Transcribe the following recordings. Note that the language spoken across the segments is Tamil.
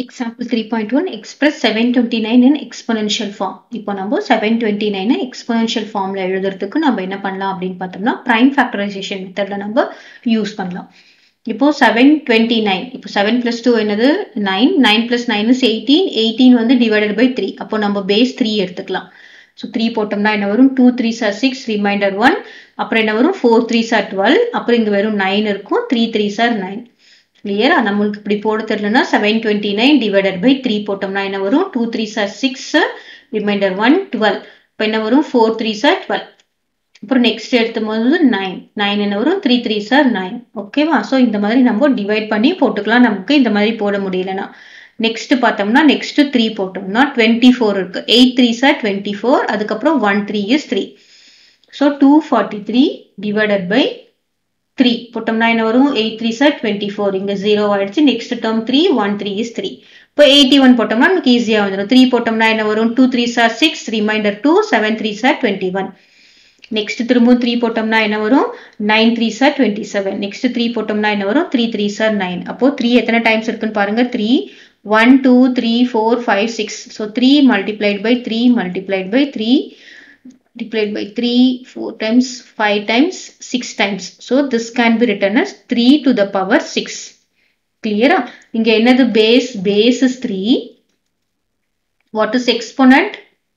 Example 3.1 express 729 in exponential form. இப்போ நம்ம 729 exponential formல எழுதுறதுக்கு நம்ம என்ன பண்ணலாம் அப்படின்னு பார்த்தோம்னா prime factorization methodல நம்ம யூஸ் பண்ணலாம். இப்போ 729 இப்போ 7 plus 2 என்னது 9 9 plus 9 is 18 18 வந்து divided by 3 அப்போ நம்ம base 3 எடுத்துக்கலாம் ஸோ த்ரீ போட்டோம்னா என்ன வரும் two three are six remainder one அப்புறம் என்ன வரும் ஃபோர் த்ரீ சார் டுவெல் அப்புறம் இங்கே வெறும் நைன் இருக்கும் த்ரீ த்ரீ சார் நைன் கிளியரா நம்மளுக்கு இப்படி போட தெரியலனா seven twenty nine divided by three போட்டோம்னா என்ன வரும் two three are six remainder one twelve இப்போ என்ன வரும் ஃபோர் த்ரீ சார் டுவெல் அப்புறம் நெக்ஸ்ட் எடுத்தும் போது நைன் நைன் என்ன வரும் த்ரீ த்ரீ சார் நைன் ஓகேவா ஸோ இந்த மாதிரி நம்ம டிவைட் பண்ணி போட்டுக்கலாம் நமக்கு இந்த மாதிரி போட முடியலனா நெக்ஸ்ட் பார்த்தோம்னா நெக்ஸ்ட் த்ரீ போட்டோம்னா டுவெண்ட்டி ஃபோர் இருக்கு eight three are twenty four அதுக்கப்புறம் one three is three so two forty three divided by three போட்டோம்னா என்ன வரும் eight three are twenty four இங்கே ஜீரோ ஆயிடுச்சு next term three one three is three இப்போ எயிட்டி ஒன் போட்டோம்னா நமக்கு ஈஸியாக வந்துடும் த்ரீ போட்டோம்னா என்ன வரும் two three are six remainder two seven three are twenty one next திரும்பவும் த்ரீ போட்டோம்னா என்ன வரும் nine three are twenty seven next three போட்டோம்னா என்ன வரும் த்ரீ த்ரீ சார் நைன் அப்போ த்ரீ எத்தனை டைம்ஸ் இருக்குன்னு பாருங்க three one two three four five six so three multiplied by three multiplied by three multiplied by 3, 4 times, 5 times, 6 times. So this can be written as 3 to the power 6. Clear? இங்க என்னது base? Base is 3. What is exponent?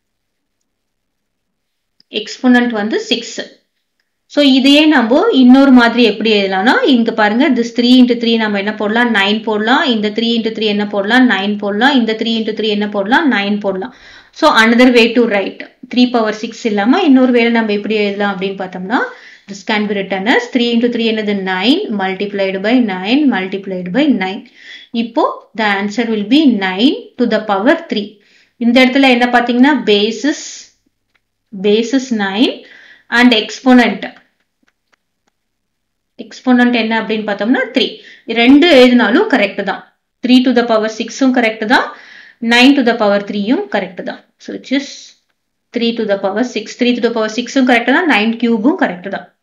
Exponent வந்து 6. ஸோ இதையே நம்ம இன்னொரு மாதிரி எப்படி எழுதலாம்னா இங்க பாருங்க திஸ் த்ரீ இன்ட்டு த்ரீ நம்ம என்ன போடலாம் நைன் போடலாம் இந்த த்ரீ இன்ட்டு த்ரீ என்ன போடலாம் நைன் போடலாம் இந்த த்ரீ இன்ட்டு த்ரீ என்ன போடலாம் நைன் போடலாம் so another way to write three power six இல்லாமல் இன்னொரு வேலை நம்ம எப்படி எழுதலாம் அப்படின்னு பார்த்தோம்னா this can be written as three into three என்னது nine multiplied by nine multiplied by nine இப்போ the answer will be nine to the power three இந்த இடத்துல என்ன பார்த்தீங்கன்னா basis basis nine and exponent exponent என்ன அப்படின்னு பார்த்தோம்னா த்ரீ ரெண்டு எழுதினாலும் கரெக்ட் தான் த்ரீ டு த பவர் சிக்ஸும் கரெக்ட் தான் நைன் டு த பவர் த்ரீயும் கரெக்ட் தான் so which is three to the power six three to the power சிக்ஸும் கரெக்ட் தான் நைன் கியூபும் கரெக்ட் தான்